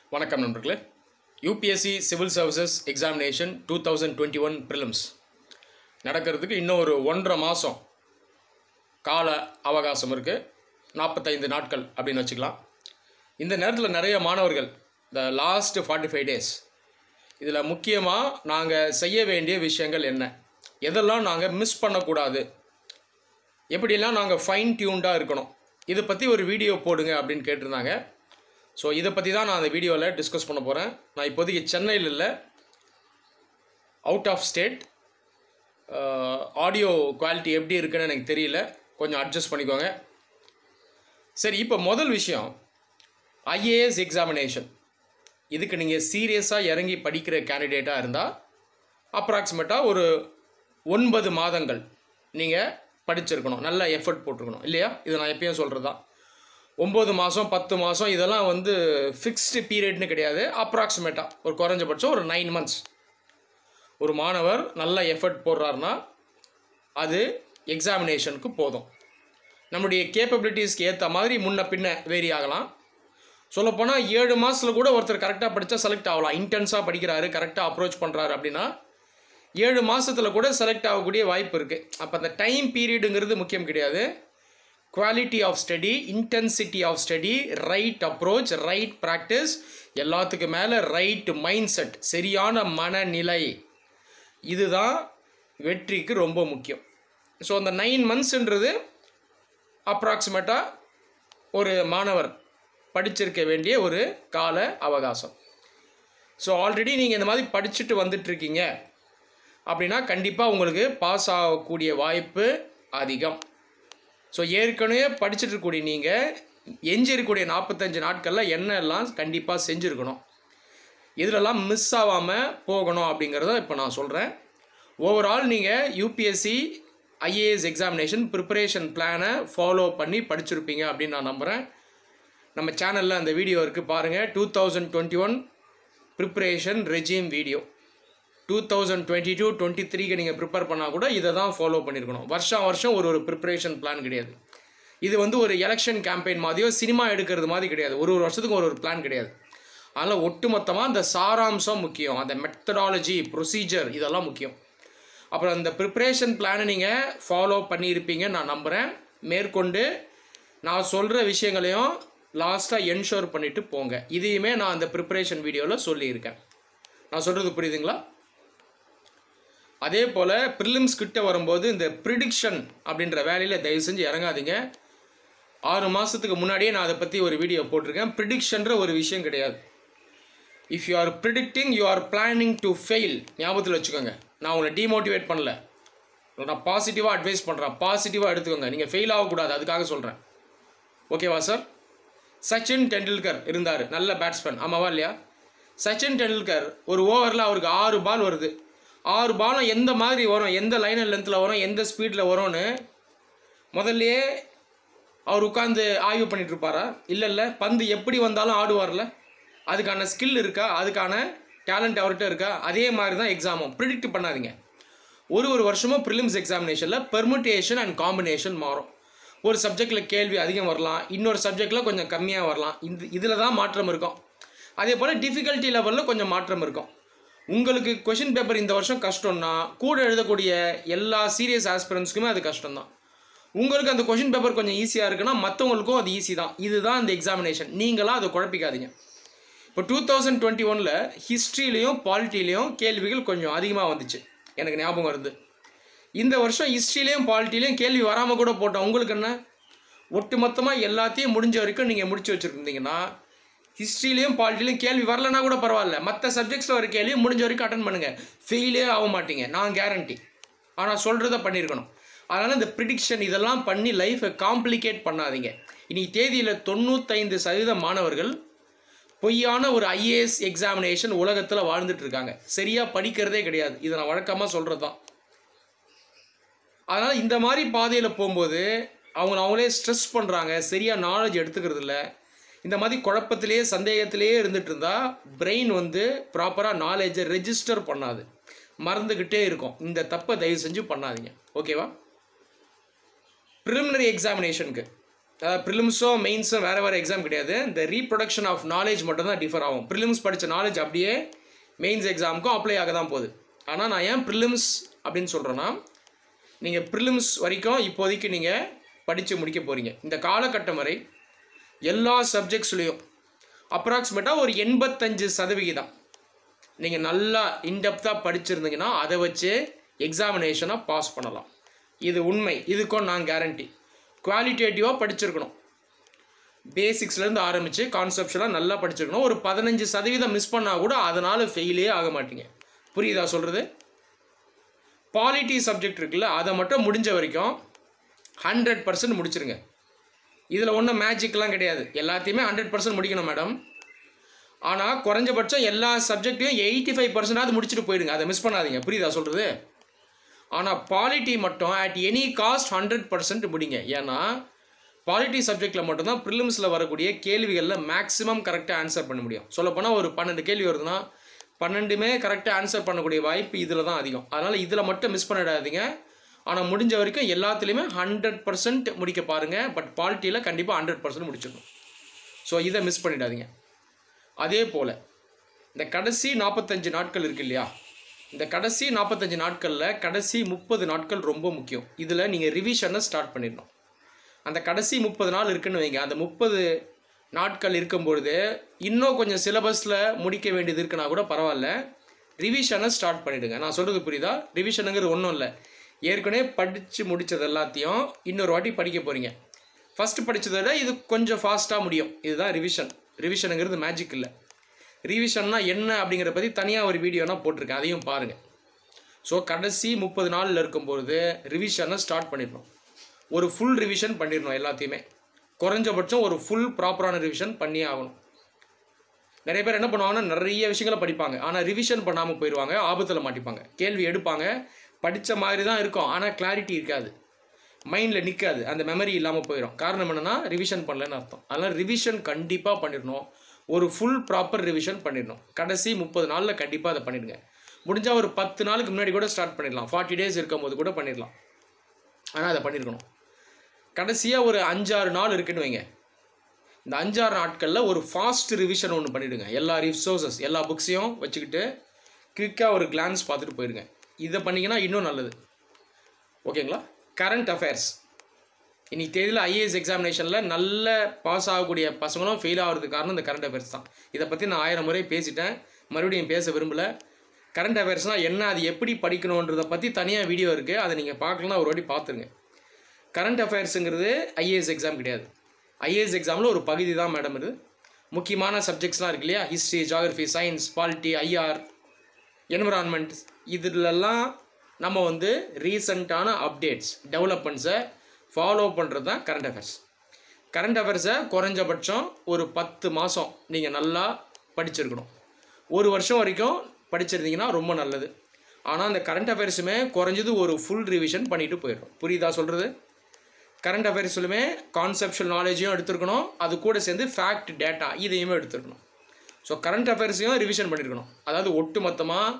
வணக்கம் நண்பர்களே UPSC civil services examination two thousand twenty one prelims நடக்கிறதுக்கு இன்னும் ஒரு ஒன்றரை மாதம் கால அவகாசம் இருக்குது நாற்பத்தைந்து நாட்கள் அப்படின்னு வச்சுக்கலாம் இந்த நேரத்தில் நிறைய மாணவர்கள் இந்த லாஸ்ட் ஃபார்ட்டி ஃபைவ் டேஸ் இதில் முக்கியமாக நாங்கள் செய்ய வேண்டிய விஷயங்கள் என்ன எதெல்லாம் நாங்கள் மிஸ் பண்ணக்கூடாது எப்படிலாம் நாங்கள் ஃபைன் டியூன்டாக இருக்கணும் இதை பற்றி ஒரு வீடியோ போடுங்க அப்படின்னு கேட்டிருந்தாங்க ஸோ இதை பற்றி தான் நான் அந்த வீடியோவில் டிஸ்கஸ் பண்ண போகிறேன் நான் இப்போதைக்கு சென்னையில் இல்லை out of state audio quality எப்படி இருக்குன்னு எனக்கு தெரியல கொஞ்சம் அட்ஜஸ்ட் பண்ணிக்கோங்க சரி இப்போ முதல் விஷயம் ஐஏஎஸ் எக்ஸாமினேஷன் இதுக்கு நீங்கள் சீரியஸாக இறங்கி படிக்கிற கேண்டிடேட்டாக இருந்தால் அப்ராக்சிமேட்டாக ஒரு ஒன்பது மாதங்கள் நீங்கள் படிச்சிருக்கணும் நல்ல எஃபர்ட் போட்டிருக்கணும் இல்லையா இது நான் எப்பயும் சொல்கிறது தான் ஒம்பது மாதம் பத்து மாதம் இதெல்லாம் வந்து ஃபிக்ஸ்டு பீரியட்னு கிடையாது அப்ராக்சிமேட்டாக ஒரு குறைஞ்சபட்சம் ஒரு நைன் மந்த்ஸ் ஒரு மாணவர் நல்ல எஃபர்ட் போடுறாருன்னா அது எக்ஸாமினேஷனுக்கு போதும் நம்முடைய கேப்பபிலிட்டிஸ்க்கு ஏற்ற மாதிரி முன்ன பின்ன வேரி ஆகலாம் சொல்லப்போனால் ஏழு மாதத்தில் கூட ஒருத்தர் கரெக்டாக படித்தா செலக்ட் ஆகலாம் இன்டென்ஸாக படிக்கிறாரு கரெக்டாக அப்ரோச் பண்ணுறாரு அப்படின்னா ஏழு மாதத்தில் கூட செலக்ட் ஆகக்கூடிய வாய்ப்பு இருக்குது அப்போ அந்த டைம் பீரியடுங்கிறது முக்கியம் கிடையாது quality of study intensity of study right approach right practice எல்லாத்துக்கு மேலே ரைட் மைண்ட் செட் சரியான மனநிலை இதுதான் வெற்றிக்கு ரொம்ப முக்கியம் ஸோ அந்த நைன் மந்த்ஸ்ன்றது அப்ராக்சிமேட்டாக ஒரு மாணவர் படிச்சிருக்க வேண்டிய ஒரு கால அவகாசம் ஸோ ஆல்ரெடி நீங்கள் இந்த மாதிரி படிச்சுட்டு வந்துட்டுருக்கீங்க அப்படின்னா கண்டிப்பாக உங்களுக்கு பாஸ் ஆகக்கூடிய வாய்ப்பு அதிகம் ஸோ ஏற்கனவே படிச்சுட்டு இருக்கக்கூடிய நீங்கள் எஞ்சி இருக்கக்கூடிய நாற்பத்தஞ்சு நாட்களில் என்னெல்லாம் கண்டிப்பாக செஞ்சுருக்கணும் இதிலெல்லாம் மிஸ் ஆகாமல் போகணும் அப்படிங்கிறத இப்போ நான் சொல்கிறேன் ஓவரால் நீங்கள் யூபிஎஸ்சி ஐஏஎஸ் எக்ஸாமினேஷன் ப்ரிப்பரேஷன் பிளானை ஃபாலோ பண்ணி படிச்சிருப்பீங்க அப்படின்னு நான் நம்புகிறேன் நம்ம சேனலில் அந்த வீடியோ இருக்குது பாருங்கள் two thousand twenty one preparation regime video two thousand twenty two twenty த்ரீக்கு நீங்கள் ப்ரிப்பேர் பண்ணால் கூட இதை தான் ஃபாலோ பண்ணியிருக்கணும் வருஷம் வருஷம் ஒரு ஒரு ப்ரிப்பரேஷன் பிளான் கிடையாது இது வந்து ஒரு எலெக்ஷன் கேம்பெயின் மாதிரியோ சினிமா எடுக்கிறது மாதிரி கிடையாது ஒரு ஒரு வருஷத்துக்கு ஒரு ஒரு பிளான் கிடையாது அதனால் ஒட்டுமொத்தமாக அந்த சாராம்சம் முக்கியம் அந்த மெத்தடாலஜி ப்ரொசீஜர் இதெல்லாம் முக்கியம் அப்புறம் அந்த ப்ரிப்ரேஷன் பிளானை நீங்கள் ஃபாலோ பண்ணியிருப்பீங்கன்னு நான் நம்புகிறேன் மேற்கொண்டு நான் சொல்கிற விஷயங்களையும் லாஸ்ட்டாக என்ஷோர் பண்ணிவிட்டு போங்க இதையுமே நான் அந்த ப்ரிப்பரேஷன் வீடியோவில் சொல்லியிருக்கேன் நான் சொல்கிறது புரியுதுங்களா அதே போல் ப்ரிலிம்ஸ் கிட்ட வரும்போது இந்த ப்ரிடிக்ஷன் அப்படின்ற வேலையில் தயவு செஞ்சு இறங்காதீங்க ஆறு மாதத்துக்கு முன்னாடியே நான் அதை பற்றி ஒரு வீடியோ போட்டிருக்கேன் ப்ரிடிக்ஷன்ற ஒரு விஷயம் கிடையாது if you are predicting you are planning to fail ஞாபகத்தில் வச்சுக்கோங்க நான் உங்களை டிமோட்டிவேட் பண்ணல நான் பாசிட்டிவாக அட்வைஸ் பண்ணுறேன் பாசிட்டிவாக எடுத்துக்கோங்க நீங்கள் ஃபெயில் ஆகக்கூடாது அதுக்காக சொல்கிறேன் ஓகேவா சார் சச்சின் டெண்டுல்கர் இருந்தார் நல்ல பேட்ஸ்மேன் ஆமாவா இல்லையா சச்சின் டெண்டுல்கர் ஒரு ஓவரில் அவருக்கு ஆறு பால் வருது ஆறு பாலும் எந்த மாதிரி வரும் எந்த லைன் லென்த்தில் வரும் எந்த ஸ்பீடில் வரும்னு முதல்லையே அவர் உட்காந்து ஆய்வு பண்ணிட்டு இருப்பாரா இல்லை இல்லை பந்து எப்படி வந்தாலும் ஆடுவார்ல அதுக்கான ஸ்கில் இருக்கா அதுக்கான டேலண்ட் அவர்கிட்ட இருக்கா அதே மாதிரி தான் எக்ஸாமும் ப்ரிடிக்ட் பண்ணாதீங்க ஒரு ஒரு வருஷமும் ப்ரிலிம்ஸ் எக்ஸாமினேஷனில் பெர்முட்டேஷன் அண்ட் காம்பினேஷன் மாறும் ஒரு சப்ஜெக்டில் கேள்வி அதிகம் வரலாம் இன்னொரு சப்ஜெக்டில் கொஞ்சம் கம்மியாக வரலாம் இந்த இதில் தான் மாற்றம் இருக்கும் அதே போல் டிஃபிகல்ட்டி லெவலில் கொஞ்சம் மாற்றம் இருக்கும் உங்களுக்கு கொஷின் பேப்பர் இந்த வருஷம் கஷ்டம்னா கூட எழுதக்கூடிய எல்லா சீரியஸ் ஆஸ்பிரன்ஸ்க்குமே அது கஷ்டம்தான் உங்களுக்கு அந்த கொஷின் பேப்பர் கொஞ்சம் ஈஸியாக இருக்குன்னா மற்றவங்களுக்கும் அது ஈஸி தான் இதுதான் இந்த எக்ஸாமினேஷன் நீங்களாம் அதை குழப்பிக்காதீங்க இப்போ டூ தௌசண்ட் டுவெண்ட்டி ஒனில் ஹிஸ்ட்ரிலையும் பாலிட்டிலையும் கேள்விகள் கொஞ்சம் அதிகமாக வந்துச்சு எனக்கு ஞாபகம் வருது இந்த வருஷம் ஹிஸ்ட்ரிலையும் பாலிட்டிலையும் கேள்வி வராமல் கூட போட்டோம் உங்களுக்கு என்ன ஒட்டு மொத்தமாக எல்லாத்தையும் முடிஞ்ச வரைக்கும் நீங்கள் முடிச்சு வச்சுருந்தீங்கன்னா ஹிஸ்ட்ரிலையும் பாலிட்டிலையும் கேள்வி வரலனா கூட பரவாயில்ல மற்ற சப்ஜெக்ட்ஸில் வர கேள்வி முடிஞ்ச வரைக்கும் அட்டன் பண்ணுங்கள் ஃபெயிலே ஆக மாட்டீங்க நான் கேரண்டி ஆனால் சொல்கிறத பண்ணியிருக்கணும் அதனால் இந்த ப்ரிடிக்ஷன் இதெல்லாம் பண்ணி லைஃப்பை காம்ப்ளிகேட் பண்ணாதீங்க இனி தேதியில் தொண்ணூத்தைந்து சதவீத மாணவர்கள் பொய்யான ஒரு ஐஏஎஸ் எக்ஸாமினேஷன் உலகத்தில் வாழ்ந்துட்டு இருக்காங்க சரியாக படிக்கிறதே கிடையாது இதை நான் வழக்கமாக சொல்கிறது தான் அதனால் இந்த மாதிரி பாதையில் போகும்போது அவங்க அவங்களே ஸ்ட்ரெஸ் பண்ணுறாங்க சரியாக நாலேஜ் எடுத்துக்கிறது இல்லை இந்த மாதிரி குழப்பத்திலேயே சந்தேகத்திலேயே இருந்துட்டு இருந்தால் பிரெயின் வந்து ப்ராப்பராக நாலேஜை ரெஜிஸ்டர் பண்ணாது மறந்துக்கிட்டே இருக்கும் இந்த தப்பை தயவு செஞ்சு பண்ணாதீங்க ஓகேவா ப்ரிலிமினரி எக்ஸாமினேஷனுக்கு ப்ரிலிம்ஸோ மெயின்ஸோ வேறு வேறு எக்ஸாம் கிடையாது இந்த ரீப்ரொடக்ஷன் ஆஃப் நாலேஜ் மட்டும் தான் டிஃபர் ஆகும் ப்ரிலிம்ஸ் படித்த நாலேஜ் அப்படியே மெயின்ஸ் எக்ஸாமுக்கும் அப்ளை ஆக தான் போகுது ஆனால் நான் ஏன் ப்ரிலிம்ஸ் அப்படின்னு சொல்கிறேன்னா நீங்கள் ப்ரிலிம்ஸ் வரைக்கும் இப்போதைக்கு நீங்கள் படித்து முடிக்க போகிறீங்க இந்த காலகட்டம் வரை எல்லா சப்ஜெக்ட்ஸ்லேயும் அப்ராக்சிமேட்டாக ஒரு எண்பத்தஞ்சு சதவிகிதம் நீங்கள் நல்லா இன்டெப்த்தாக படிச்சிருந்தீங்கன்னா அதை வச்சு எக்ஸாமினேஷனை பாஸ் பண்ணலாம் இது உண்மை இதுக்கும் நான் கேரண்டி குவாலிட்டேட்டிவாக படிச்சிருக்கணும் பேசிக்ஸ்லேருந்து ஆரம்பித்து கான்செப்ட்ஸ்லாம் நல்லா படிச்சிருக்கணும் ஒரு பதினஞ்சு சதவீதம் மிஸ் பண்ணால் கூட அதனால் ஃபெயிலே ஆக மாட்டீங்க புரியுதா சொல்கிறது பாலிட்டி சப்ஜெக்ட் இருக்குல்ல அதை மட்டும் முடிஞ்ச வரைக்கும் ஹண்ட்ரட் பர்சன்ட் முடிச்சிருங்க இதில் ஒன்றும் மேஜிக்லாம் கிடையாது எல்லாத்தையுமே ஹண்ட்ரட் பர்சன்ட் முடிக்கணும் மேடம் ஆனால் குறைஞ்சபட்சம் எல்லா சப்ஜெக்ட்டையும் எயிட்டி ஃபைவ் பர்சன்டாவது முடிச்சுட்டு போயிடுங்க அதை மிஸ் பண்ணாதீங்க புரியுதா சொல்கிறது ஆனால் பாலிட்டி மட்டும் at any cost hundred percent முடிங்க ஏன்னா பாலிட்டி சப்ஜெக்டில் மட்டும்தான் ப்ரிலிம்ஸில் வரக்கூடிய கேள்விகளில் மேக்ஸிமம் கரெக்டாக ஆன்சர் பண்ண முடியும் சொல்லப்போனால் ஒரு பன்னெண்டு கேள்வி வருதுன்னா பன்னெண்டுமே கரெக்டாக ஆன்சர் பண்ணக்கூடிய வாய்ப்பு இதில் தான் அதிகம் அதனால் இதில் மட்டும் மிஸ் பண்ணிடாதீங்க ஆனால் முடிஞ்ச வரைக்கும் எல்லாத்துலேயுமே ஹண்ட்ரட் பர்சன்ட் முடிக்க பாருங்கள் பட் பாலிட்டியில் கண்டிப்பாக ஹண்ட்ரட் பர்சன்ட் முடிச்சிடணும் ஸோ இதை மிஸ் பண்ணிடாதீங்க அதே போல் இந்த கடைசி நாற்பத்தஞ்சு நாட்கள் இருக்கு இல்லையா இந்த கடைசி நாற்பத்தஞ்சு நாட்களில் கடைசி முப்பது நாட்கள் ரொம்ப முக்கியம் இதில் நீங்கள் ரிவிஷனை ஸ்டார்ட் பண்ணிடணும் அந்த கடைசி முப்பது நாள் இருக்குன்னு வைங்க அந்த முப்பது நாட்கள் இருக்கும்பொழுது இன்னும் கொஞ்சம் சிலபஸில் முடிக்க வேண்டியது இருக்குன்னா கூட பரவாயில்ல ரிவிஷனை ஸ்டார்ட் பண்ணிவிடுங்க நான் சொல்கிறது புரியுதா ரிவிஷனுங்கிறது ஒன்றும் இல்லை ஏற்கனவே படித்து முடித்தது எல்லாத்தையும் இன்னொரு வாட்டி படிக்க போகிறீங்க ஃபஸ்ட்டு படித்ததை விட இது கொஞ்சம் ஃபாஸ்ட்டாக முடியும் இதுதான் ரிவிஷன் ரிவிஷனுங்கிறது மேஜிக் இல்லை ரிவிஷன்னா என்ன அப்படிங்கிறத பற்றி தனியாக ஒரு வீடியோனா போட்டிருக்கேன் அதையும் பாருங்கள் ஸோ கடைசி முப்பது நாளில் இருக்கும்பொழுது ரிவிஷனை ஸ்டார்ட் பண்ணிடணும் ஒரு ஃபுல் ரிவிஷன் பண்ணிடணும் எல்லாத்தையுமே குறைஞ்சபட்சம் ஒரு ஃபுல் ப்ராப்பரான ரிவிஷன் பண்ணியே ஆகணும் நிறைய பேர் என்ன பண்ணுவாங்கன்னா நிறைய விஷயங்களை படிப்பாங்க ஆனால் ரிவிஷன் பண்ணாமல் போயிடுவாங்க ஆபத்தில் மாட்டிப்பாங்க கேள்வி எடுப்பாங்க படித்த மாதிரி தான் இருக்கும் ஆனால் கிளாரிட்டி இருக்காது மைண்டில் நிற்காது அந்த மெமரி இல்லாமல் போயிடும் காரணம் என்னென்னா ரிவிஷன் பண்ணலன்னு அர்த்தம் அதனால் ரிவிஷன் கண்டிப்பாக பண்ணிடணும் ஒரு ஃபுல் ப்ராப்பர் ரிவிஷன் பண்ணிடணும் கடைசி முப்பது நாளில் கண்டிப்பாக அதை பண்ணிடுங்க முடிஞ்சால் ஒரு பத்து நாளுக்கு முன்னாடி கூட ஸ்டார்ட் பண்ணிடலாம் ஃபார்ட்டி டேஸ் இருக்கும்போது கூட பண்ணிடலாம் ஆனால் அதை பண்ணியிருக்கணும் கடைசியாக ஒரு அஞ்சாறு நாள் இருக்குன்னு வைங்க இந்த அஞ்சாறு நாட்களில் ஒரு ஃபாஸ்ட் ரிவிஷன் ஒன்று பண்ணிவிடுங்க எல்லா ரிசோர்ஸஸ் எல்லா புக்ஸையும் வச்சுக்கிட்டு குயிக்காக ஒரு கிளான்ஸ் பார்த்துட்டு போயிடுங்க இதை பண்ணிங்கன்னா இன்னும் நல்லது ஓகேங்களா கரண்ட் அஃபேர்ஸ் இன்னைக்கு தேதியில் ஐஏஎஸ் எக்ஸாமினேஷனில் நல்ல பாஸ் ஆகக்கூடிய பசங்களும் ஃபெயில் ஆகிறதுக்கு காரணம் இந்த கரண்ட் அஃபேர்ஸ் தான் இதை பற்றி நான் ஆயிரம் முறை பேசிட்டேன் மறுபடியும் பேச விரும்பலை கரண்ட் அஃபேர்ஸ்னால் என்ன அது எப்படி படிக்கணுன்றதை பற்றி தனியாக வீடியோ இருக்குது அதை நீங்கள் பார்க்கலன்னா ஒரு வாட்டி பார்த்துருங்க கரண்ட் அஃபேர்ஸுங்கிறது ஐஏஎஸ் எக்ஸாம் கிடையாது ஐஏஎஸ் எக்ஸாமில் ஒரு பகுதி தான் மேடம் இது முக்கியமான சப்ஜெக்ட்ஸ்லாம் இருக்கு இல்லையா history geography science polity IR environment இதிலெல்லாம் நம்ம வந்து ரீசண்டான அப்டேட்ஸ் டெவலப்மெண்ட்ஸை ஃபாலோ பண்ணுறது தான் கரண்ட் அஃபேர்ஸ் கரண்ட் அஃபேர்ஸை குறைஞ்சபட்சம் ஒரு பத்து மாதம் நீங்கள் நல்லா படிச்சிருக்கணும் ஒரு வருஷம் வரைக்கும் படிச்சிருந்தீங்கன்னா ரொம்ப நல்லது ஆனால் அந்த கரண்ட் அஃபேர்ஸுமே குறைஞ்சது ஒரு ஃபுல் ரிவிஷன் பண்ணிட்டு போயிடும் புரியுதா சொல்கிறது கரண்ட் அஃபேர்ஸ்லுமே கான்செப்ஷுவல் நாலேஜையும் எடுத்துருக்கணும் அது கூட சேர்ந்து ஃபேக்ட் டேட்டா இதையுமே எடுத்துருக்கணும் ஸோ கரண்ட் அஃபேர்ஸையும் ரிவிஷன் பண்ணியிருக்கணும் அதாவது ஒட்டு மொத்தமாக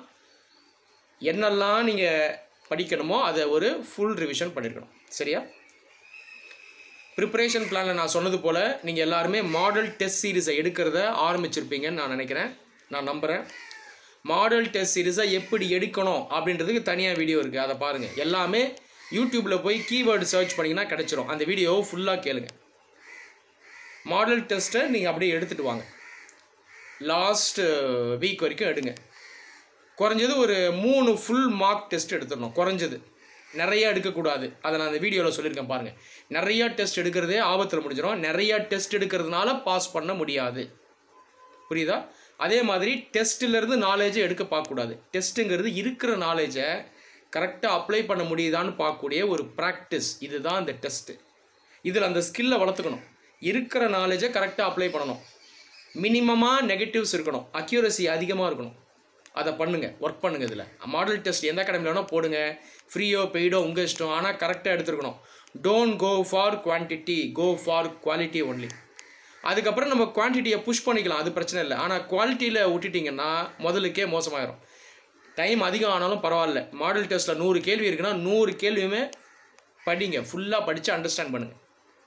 என்னெல்லாம் நீங்கள் படிக்கணுமோ அதை ஒரு ஃபுல் ரிவிஷன் பண்ணியிருக்கணும் சரியா ப்ரிப்பரேஷன் பிளானில் நான் சொன்னது போல் நீங்கள் எல்லாருமே மாடல் டெஸ்ட் சீரிஸை எடுக்கிறத ஆரம்பிச்சிருப்பீங்கன்னு நான் நினைக்கிறேன் நான் நம்புகிறேன் மாடல் டெஸ்ட் சீரிஸை எப்படி எடுக்கணும் அப்படின்றதுக்கு தனியாக வீடியோ இருக்குது அதை பாருங்கள் எல்லாமே யூடியூப்பில் போய் கீவேர்டு சர்ச் பண்ணிங்கன்னா கிடச்சிரும் அந்த வீடியோவை ஃபுல்லாக கேளுங்க மாடல் டெஸ்ட்டை நீங்கள் அப்படியே எடுத்துகிட்டு வாங்க லாஸ்ட் வீக் வரைக்கும் எடுங்க குறைஞ்சது ஒரு மூணு ஃபுல் மார்க் டெஸ்ட் எடுத்துடணும் குறைஞ்சது நிறைய எடுக்கக்கூடாது அதை நான் அந்த வீடியோவில் சொல்லியிருக்கேன் பாருங்கள் நிறைய டெஸ்ட் எடுக்கிறதே ஆபத்தில் முடிஞ்சிடும் நிறைய டெஸ்ட் எடுக்கிறதுனால பாஸ் பண்ண முடியாது புரியுதா அதே மாதிரி டெஸ்ட்டிலேருந்து நாலேஜை எடுக்க பார்க்கக்கூடாது டெஸ்ட்டுங்கிறது இருக்கிற நாலேஜை கரெக்டாக அப்ளை பண்ண முடியுதான்னு பார்க்கக்கூடிய ஒரு ப்ராக்டிஸ் இதுதான் இந்த டெஸ்ட்டு இதில் அந்த ஸ்கில்லை வளர்த்துக்கணும் இருக்கிற நாலேஜை கரெக்டாக அப்ளை பண்ணணும் மினிமமாக நெகட்டிவ்ஸ் இருக்கணும் அக்யூரசி அதிகமாக இருக்கணும் அதை பண்ணுங்கள் ஒர்க் பண்ணுங்கள் இதில் மாடல் டெஸ்ட் எந்த அகாடமியில் வேணால் போடுங்க ஃப்ரீயோ பெய்டோ உங்கள் இஷ்டம் ஆனால் கரெக்டாக எடுத்துருக்கணும் don't go for quantity go for quality only அதுக்கப்புறம் நம்ம குவான்டிட்டியை புஷ் பண்ணிக்கலாம் அது பிரச்சனை இல்லை ஆனால் குவாலிட்டியில் விட்டுட்டிங்கன்னா முதலுக்கே மோசமாயிரும் டைம் அதிகம் ஆனாலும் பரவாயில்ல மாடல் டெஸ்ட்டில் நூறு கேள்வி இருக்குன்னா நூறு கேள்வியுமே படிங்க ஃபுல்லாக படித்து அண்டர்ஸ்டாண்ட் பண்ணுங்கள்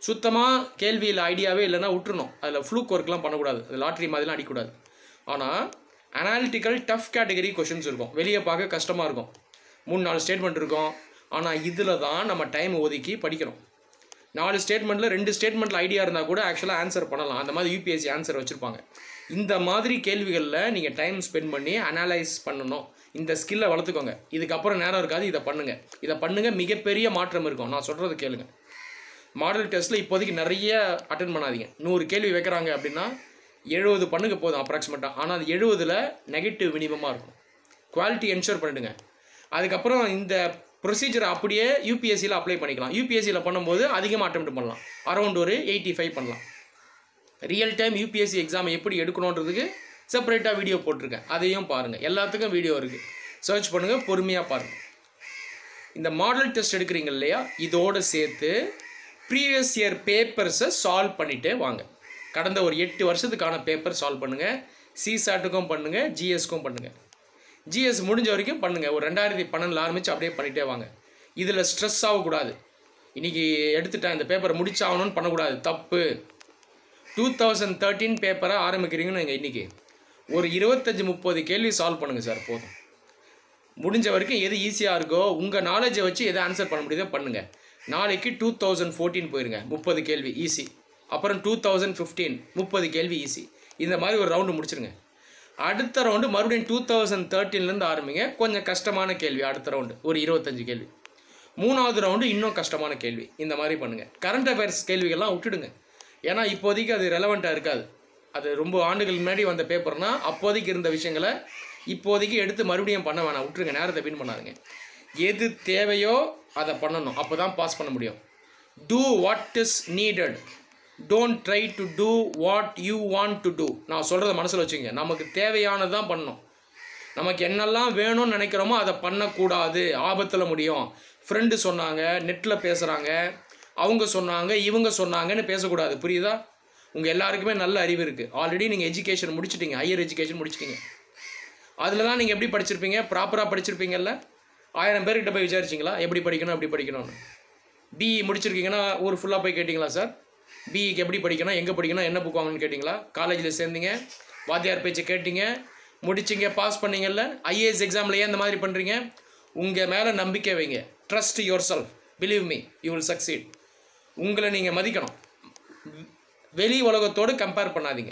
சுத்தமாக கேள்வியில் ஐடியாவே இல்லைன்னா விட்டுறணும் அதில் ஃப்ளூக் ஒர்க்லாம் பண்ணக்கூடாது அது லாட்ரி மாதிரிலாம் அடிக்கக்கூடாது ஆனால் அனாலிட்டிக்கல் டஃப் கேட்டகரி கொஷின்ஸ் இருக்கும் வெளியே பார்க்க கஷ்டமாக இருக்கும் மூணு நாலு ஸ்டேட்மெண்ட் இருக்கும் ஆனால் இதில் தான் நம்ம டைம் ஒதுக்கி படிக்கணும் நாலு ஸ்டேட்மெண்ட்டில் ரெண்டு ஸ்டேட்மெண்ட்டில் ஐடியா இருந்தால் கூட ஆக்சுவலாக ஆன்சர் பண்ணலாம் அந்த மாதிரி யூபிஎஸ்சி ஆன்சர் வச்சுருப்பாங்க இந்த மாதிரி கேள்விகளில் நீங்கள் டைம் ஸ்பெண்ட் பண்ணி அனலைஸ் பண்ணணும் இந்த ஸ்கில்லை வளர்த்துக்கோங்க இதுக்கப்புறம் நேரம் இருக்காது இதை பண்ணுங்கள் இதை பண்ணுங்கள் மிகப்பெரிய மாற்றம் இருக்கும் நான் சொல்கிறது கேளுங்க மாடல் டெஸ்ட்டில் இப்போதைக்கு நிறைய அட்டன் பண்ணாதீங்க நூறு கேள்வி வைக்கிறாங்க அப்படின்னா எழுபது பண்ணுங்க போதும் அப்ராக்சிமேட்டாக ஆனால் அது எழுபதில் நெகட்டிவ் மினிமமாக இருக்கும் குவாலிட்டி என்ஷூர் பண்ணிடுங்க அதுக்கப்புறம் இந்த ப்ரொசீஜரை அப்படியே யூபிஎஸ்சியில் அப்ளை பண்ணிக்கலாம் யூபிஎஸ்சியில் பண்ணும்போது அதிகமாக அட்டம் பண்ணலாம் அரௌண்ட் ஒரு எயிட்டி ஃபைவ் பண்ணலாம் ரியல் டைம் யூபிஎஸ்சி எக்ஸாம் எப்படி எடுக்கணுன்றதுக்கு செப்பரேட்டாக வீடியோ போட்டிருக்கேன் அதையும் பாருங்கள் எல்லாத்துக்கும் வீடியோ இருக்குது சர்ச் பண்ணுங்கள் பொறுமையாக பாருங்கள் இந்த மாடல் டெஸ்ட் எடுக்கிறீங்க இல்லையா இதோடு சேர்த்து ப்ரீவியஸ் இயர் பேப்பர்ஸை சால்வ் பண்ணிட்டே வாங்க கடந்த ஒரு எட்டு வருஷத்துக்கான பேப்பர் சால்வ் பண்ணுங்கள் சிசாட்டுக்கும் பண்ணுங்கள் ஜிஎஸ்க்கும் பண்ணுங்கள் ஜிஎஸ் முடிஞ்ச வரைக்கும் பண்ணுங்கள் ஒரு ரெண்டாயிரத்தி பன்னெண்டில் ஆரம்பித்து அப்படியே பண்ணிகிட்டே வாங்க இதில் ஸ்ட்ரெஸ் ஆகக்கூடாது இன்றைக்கி எடுத்துட்டேன் இந்த பேப்பரை முடிச்சாகணும்னு பண்ணக்கூடாது தப்பு டூ தௌசண்ட் தேர்ட்டீன் பேப்பரை ஆரம்பிக்கிறீங்கன்னு நீங்கள் இன்றைக்கி ஒரு இருபத்தஞ்சி முப்பது கேள்வி சால்வ் பண்ணுங்கள் சார் போதும் முடிஞ்ச வரைக்கும் எது ஈஸியாக இருக்கோ உங்கள் நாலேஜை வச்சு எதை ஆன்சர் பண்ண முடியுதோ பண்ணுங்கள் நாளைக்கு டூ தௌசண்ட் ஃபோர்டீன் போயிருங்க முப்பது கேள்வி ஈஸி அப்புறம் டூ தௌசண்ட் ஃபிஃப்டீன் முப்பது கேள்வி ஈஸி இந்த மாதிரி ஒரு ரவுண்டு முடிச்சிருங்க அடுத்த ரவுண்டு மறுபடியும் டூ தௌசண்ட் தேர்ட்டீன்லேருந்து ஆரம்பிங்க கொஞ்சம் கஷ்டமான கேள்வி அடுத்த ரவுண்டு ஒரு இருபத்தஞ்சு கேள்வி மூணாவது ரவுண்டு இன்னும் கஷ்டமான கேள்வி இந்த மாதிரி பண்ணுங்கள் கரண்ட் அஃபேர்ஸ் கேள்விகள்லாம் விட்டுடுங்க ஏன்னா இப்போதைக்கு அது ரெலவெண்ட்டாக இருக்காது அது ரொம்ப ஆண்டுகள் முன்னாடி வந்த பேப்பர்னா அப்போதைக்கு இருந்த விஷயங்களை இப்போதைக்கு எடுத்து மறுபடியும் பண்ண வேணாம் விட்டுருங்க நேரத்தை வீண் பண்ணாதுங்க எது தேவையோ அதை பண்ணணும் அப்போ தான் பாஸ் பண்ண முடியும் do what is needed don't try to do what you want to do நான் சொல்கிறத மனசில் வச்சுங்க நமக்கு தேவையானது தான் பண்ணணும் நமக்கு என்னெல்லாம் வேணும்னு நினைக்கிறோமோ அதை பண்ணக்கூடாது ஆபத்தில் முடியும் ஃப்ரெண்டு சொன்னாங்க நெட்டில் பேசுகிறாங்க அவங்க சொன்னாங்க இவங்க சொன்னாங்கன்னு பேசக்கூடாது புரியுதா உங்கள் எல்லாருக்குமே நல்ல அறிவு இருக்குது ஆல்ரெடி நீங்கள் எஜுகேஷன் முடிச்சிட்டீங்க ஹையர் எஜுகேஷன் முடிச்சிட்டீங்க அதில் தான் நீங்கள் எப்படி படிச்சிருப்பீங்க ப்ராப்பராக படிச்சிருப்பீங்கல்ல ஆயிரம் பேர்கிட்ட போய் விசாரிச்சிங்களா எப்படி படிக்கணும் எப்படி படிக்கணும்னு பிஇ முடிச்சிருக்கீங்கன்னா ஊர் ஃபுல்லாக போய் கேட்டிங்களா சார் பிஇக்கு எப்படி படிக்கணும் எங்கே படிக்கணும் என்ன புக் வாங்கணும்னு கேட்டிங்களா காலேஜில் சேர்ந்தீங்க வாத்தியார் பேச்சு கேட்டீங்க முடிச்சிங்க பாஸ் பண்ணீங்கல்ல ஐஏஎஸ் எக்ஸாமில் ஏன் இந்த மாதிரி பண்ணுறீங்க உங்கள் மேலே நம்பிக்கை வைங்க trust yourself believe me you will succeed உங்களை நீங்கள் மதிக்கணும் வெளி உலகத்தோடு கம்பேர் பண்ணாதீங்க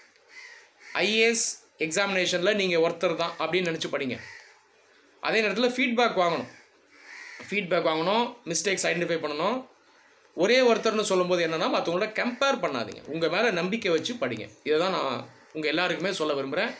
ஐஏஎஸ் எக்ஸாமினேஷனில் நீங்கள் ஒருத்தர் தான் அப்படின்னு நினச்சி படிங்க அதே நேரத்தில் ஃபீட்பேக் வாங்கணும் ஃபீட்பேக் வாங்கணும் மிஸ்டேக்ஸ் ஐடென்டிஃபை பண்ணணும் ஒரே ஒருத்தர்னு சொல்லும்போது என்னென்னா மற்றவங்களோட கம்பேர் பண்ணாதீங்க உங்கள் மேலே நம்பிக்கை வச்சு படிங்க இதை தான் நான் உங்கள் எல்லாருக்குமே சொல்ல விரும்புகிறேன்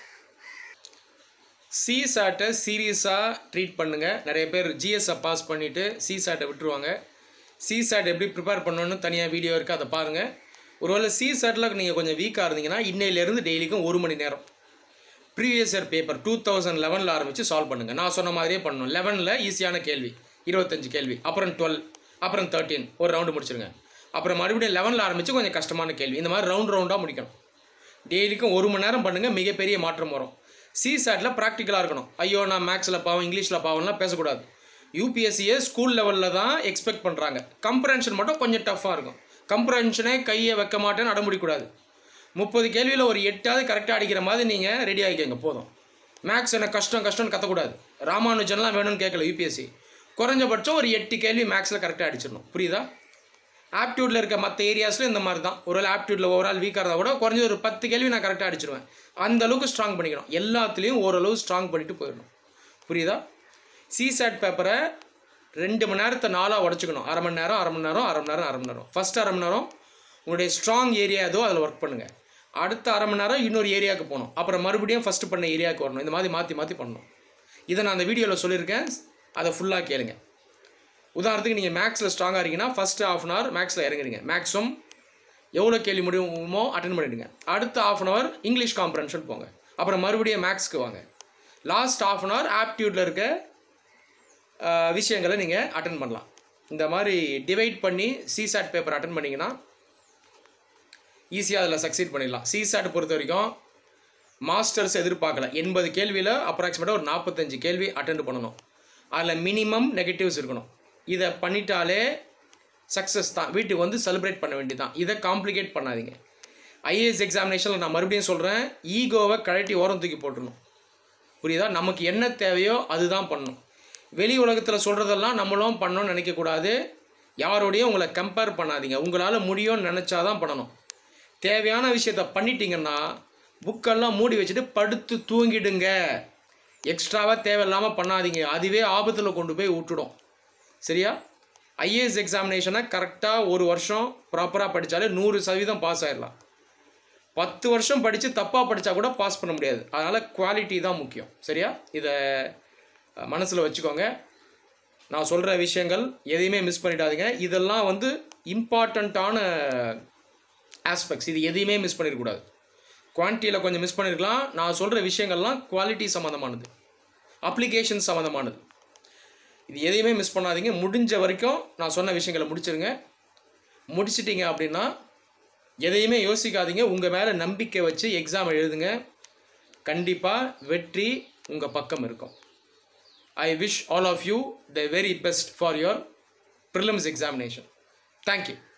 சிசாட்டை சீரியஸாக ட்ரீட் பண்ணுங்கள் நிறைய பேர் ஜிஎஸ்ஸை பாஸ் பண்ணிவிட்டு சிசாட்டை விட்டுருவாங்க சிசாட் எப்படி ப்ரிப்பேர் பண்ணணும்னு தனியாக வீடியோ இருக்குது அதை பாருங்கள் ஒருவேளை சிசாட்டில் நீங்கள் கொஞ்சம் வீக்காக இருந்தீங்கன்னா இன்னையிலேருந்து டெய்லிக்கும் ஒரு மணி நேரம் previous year paper two thousand லெவனில் ஆரம்பித்து சால்வ் பண்ணுங்கள் நான் சொன்ன மாதிரியே பண்ணணும் லெவனில் ஈஸியான கேள்வி இருபத்தஞ்சு கேள்வி அப்புறம் டுவெல் அப்புறம் தேர்ட்டீன் ஒரு ரவுண்டு முடிச்சிருங்க அப்புறம் மறுபடியும் லெவனில் ஆரம்பித்து கொஞ்சம் கஷ்டமான கேள்வி இந்த மாதிரி ரவுண்ட் ரவுண்டாக முடிக்கணும் டெய்லிக்கும் ஒரு மணி நேரம் பண்ணுங்கள் மிகப்பெரிய மாற்றம் வரும் சிசாட்டில் ப்ராக்டிக்கலாக இருக்கணும் ஐயோ நான் மேக்ஸில் பாவம் இங்கிலீஷில் பாவம்லாம் பேசக்கூடாது யூபிஎஸ்சியை ஸ்கூல் லெவலில் தான் எக்ஸ்பெக்ட் பண்ணுறாங்க கம்ப்ரன்ஷன் மட்டும் கொஞ்சம் டஃப்பாக இருக்கும் கம்ப்ரன்ஷனே கையை வைக்க மாட்டேன்னு அடம்பிடிக்கூடாது முப்பது கேள்வியில் ஒரு எட்டாவது கரெக்டாக அடிக்கிற மாதிரி நீங்கள் ரெடி ஆகிக்கோங்க போதும் மேக்ஸ் எனக்கு கஷ்டம் கஷ்டம்னு கத்தக்கூடாது ராமானுஜன்லாம் வேணும்னு கேட்கல யூபிஎஸ்சி குறைஞ்சபட்சம் ஒரு எட்டு கேள்வி மேக்ஸில் கரெக்டாக அடிச்சிடணும் புரியுதா ஆப்டியூட்டில் இருக்க மற்ற ஏரியாஸில் இந்த மாதிரி தான் ஒரு ஆப்டியூட்டில் ஓவரால் வீக்காக இருந்தால் கூட குறைஞ்ச ஒரு பத்து கேள்வி நான் கரெக்டாக அடிச்சிடுவேன் அந்த அளவுக்கு ஸ்ட்ராங் பண்ணிக்கணும் எல்லாத்துலேயும் ஓரளவு ஸ்ட்ராங் பண்ணிட்டு போயிடணும் புரியுதா சிசாட் பேப்பரை ரெண்டு மணி நேரத்தை நாளாக உடச்சிக்கணும் அரை மணி நேரம் அரை மணி நேரம் அரை மணி நேரம் அரை மணி நேரம் ஃபஸ்ட் அரை மணி நேரம் உங்களுடைய ஸ்ட்ராங் ஏரியா ஏதோ அதில் ஒர்க் பண்ணுங்கள் அடுத்த அரை மணி நேரம் இன்னொரு ஏரியாவுக்கு போகணும் அப்புறம் மறுபடியும் ஃபஸ்ட்டு பண்ண ஏரியாவுக்கு வரணும் இந்த மாதிரி மாற்றி மாற்றி பண்ணணும் இதை நான் அந்த வீடியோவில் சொல்லியிருக்கேன் அதை ஃபுல்லாக கேளுங்க உதாரணத்துக்கு நீங்கள் மேக்ஸில் ஸ்ட்ராங்காக இருக்கீங்கன்னா ஃபஸ்ட்டு ஆஃப் அன் ஹவர் மேக்ஸில் இறங்குறீங்க மேக்ஸும் எவ்வளோ கேள்வி முடியுமோ அட்டன் பண்ணிவிடுங்க அடுத்த half an hour English comprehension போங்க அப்புறம் மறுபடியும் மேக்ஸ்க்கு வாங்க லாஸ்ட் ஆஃப் அன் ஹவர் ஆப்டியூட்டில் இருக்க அஹ், விஷயங்களை நீங்கள் அட்டன் பண்ணலாம் இந்த மாதிரி டிவைட் பண்ணி சிசாட் பேப்பர் அட்டன் பண்ணிங்கன்னா ஈஸியாக அதில் சக்சீட் பண்ணிடலாம் சிசாட் பொறுத்த வரைக்கும் மாஸ்டர்ஸ் எதிர்பார்க்கல எண்பது கேள்வியில் அப்ராக்சிமேட்டாக ஒரு நாற்பத்தஞ்சு கேள்வி அட்டென்ட் பண்ணணும் அதில் மினிமம் நெகட்டிவ்ஸ் இருக்கணும் இதை பண்ணிட்டாலே சக்ஸஸ் தான் வீட்டுக்கு வந்து செலிப்ரேட் பண்ண வேண்டியதான் இதை காம்ப்ளிகேட் பண்ணாதீங்க ஐஏஎஸ் எக்ஸாமினேஷனில் நான் மறுபடியும் சொல்கிறேன் ஈகோவை கழட்டி ஓரம் தூக்கி போட்டுடணும் புரியுதா நமக்கு என்ன தேவையோ அதுதான் பண்ணணும் வெளி உலகத்தில் சொல்கிறதெல்லாம் நம்மளும் பண்ணணும்னு நினைக்கக்கூடாது யாரோடையும் உங்களை கம்பேர் பண்ணாதீங்க உங்களால் முடியும்னு நினச்சாதான் பண்ணணும் தேவையான விஷயத்த பண்ணிட்டீங்கன்னா புக்கெல்லாம் மூடி வச்சுட்டு படுத்து தூங்கிடுங்க எக்ஸ்ட்ராவாக தேவையில்லாமல் பண்ணாதீங்க அதுவே ஆபத்தில் கொண்டு போய் விட்டுடும் சரியா ஐஏஎஸ் எக்ஸாமினேஷனை கரெக்டாக ஒரு வருஷம் ப்ராப்பராக படித்தாலே நூறு சதவீதம் பாஸ் ஆயிடலாம் பத்து வருஷம் படித்து தப்பாக படித்தா கூட பாஸ் பண்ண முடியாது அதனால் குவாலிட்டி தான் முக்கியம் சரியா இதை மனசில் வச்சுக்கோங்க நான் சொல்கிற விஷயங்கள் எதையுமே மிஸ் பண்ணிடாதீங்க இதெல்லாம் வந்து இம்பார்ட்டண்ட்டான ஆஸ்பெக்ட்ஸ் இது எதையுமே மிஸ் பண்ணிடக்கூடாது குவான்டிட்டியில் கொஞ்சம் மிஸ் பண்ணியிருக்கலாம் நான் சொல்கிற விஷயங்கள்லாம் குவாலிட்டி சம்மந்தமானது அப்ளிகேஷன் சம்மந்தமானது இது எதையுமே மிஸ் பண்ணாதீங்க முடிஞ்ச வரைக்கும் நான் சொன்ன விஷயங்களை முடிச்சிருங்க முடிச்சிட்டிங்க அப்படின்னா எதையுமே யோசிக்காதீங்க உங்கள் மேலே நம்பிக்கை வச்சு எக்ஸாம் எழுதுங்க கண்டிப்பாக வெற்றி உங்கள் பக்கம் இருக்கும் I wish all of you the very best for your prelims examination thank you